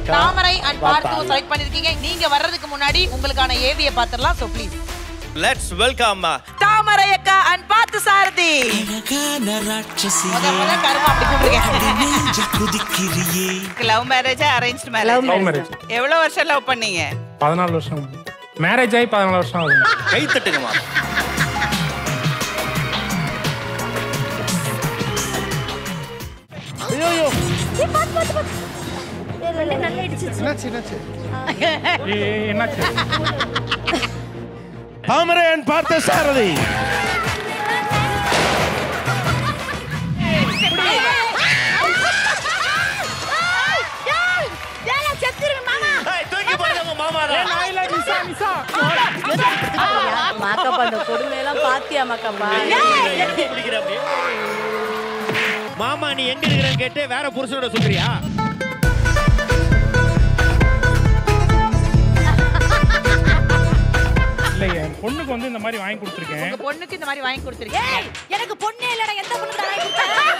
தாமரை and பார்த்து select பண்ணிருக்கீங்க நீங்க வர்றதுக்கு முன்னாடி உங்களுக்கான ஏவிய பாத்திரலாம் so please let's welcome Thamarai அக்கா அண்ட் பார்த்து சாரதி முத முத கருமா அப்படி கூப்பிடுங்க லவ் மேரேஜா அரேஞ்ச் Love மேரேஜ் marriage. எவ்வளவு வருஷம் லவ் பண்ணீங்க பதினாலு வருஷம் மேரேஜ் ஆகி பதினாலு வருஷம் ஆகுது கை தட்டுங்கம்மா என்னாச்சு என்னாச்சு ஏய், ஏய், என்னாச்சு தாமரையன் பார்த்த சாரதி தூக்கி போடுங்க மாமாடா மாக்கப்பா இந்த கொடுமையெல்லாம் பாத்தியா மாக்கப்பா மாமா நீ எங்க இருக்கிறன்னு கேட்டு வேற புருஷனோட சொல்றியா இல்லை என் பொண்ணுக்கு வந்து இந்த மாதிரி வாங்கி கொடுத்துருக்கேன் உங்க பொண்ணுக்கு இந்த மாதிரி வாங்கி கொடுத்துருக்கீங்க எனக்கு பொண்ணே இல்லடா எந்த பொண்ணு தான் வாங்கி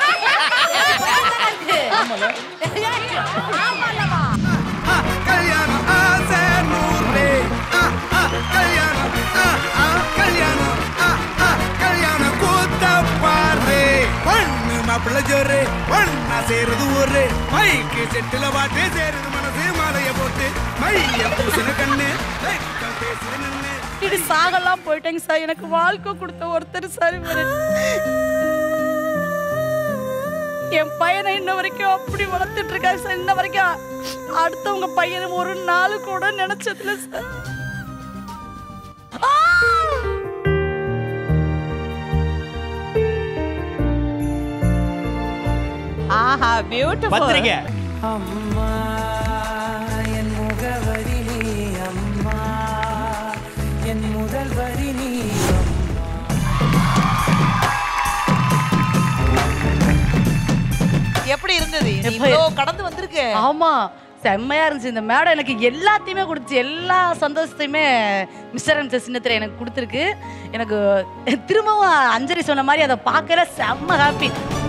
ஆமாலமா கல்யாணம் ஆசை நூறு கல்யாணம் கல்யாணம் கல்யாணம் கூத்த பாரு பொண்ணு மாப்பிள்ள ஜோரு பொண்ணா சேருது ஊரு மைக்கு செட்டுல பாட்டு சேருது மனசு மாலைய போட்டு மைய பூசின கண்ணு வெக்கம் பேசுற நின்னு இப்படி சாகலாம் போயிட்டேங்க சார் எனக்கு வாழ்க்கை கொடுத்த ஒருத்தர் சார் இவரு என் பையனை இன்ன வரைக்கும் அப்படி வளர்த்துட்டு இருக்காரு சார் இன்ன வரைக்கும் அடுத்தவங்க பையனை ஒரு நாள் கூட நினைச்சதுல சார் ஆஹா பியூட்டிஃபுல் பத்திரிக்கை அம்மா என் முகவரி நீ அம்மா என் முதல் வரி நீ எப்படி இருந்தது நீ இவ்ளோ கடந்து வந்திருக்க ஆமா செம்மையா இருந்துச்சு இந்த மேடம் எனக்கு எல்லாத்தையுமே கொடுத்துச்சு எல்லா சந்தோஷத்தையுமே மிஸ்டர் அண்ட் சின்னத்தில் எனக்கு கொடுத்துருக்கு எனக்கு திரும்பவும் அஞ்சலி சொன்ன மாதிரி அதை பார்க்கல செம்ம ஹாப்பி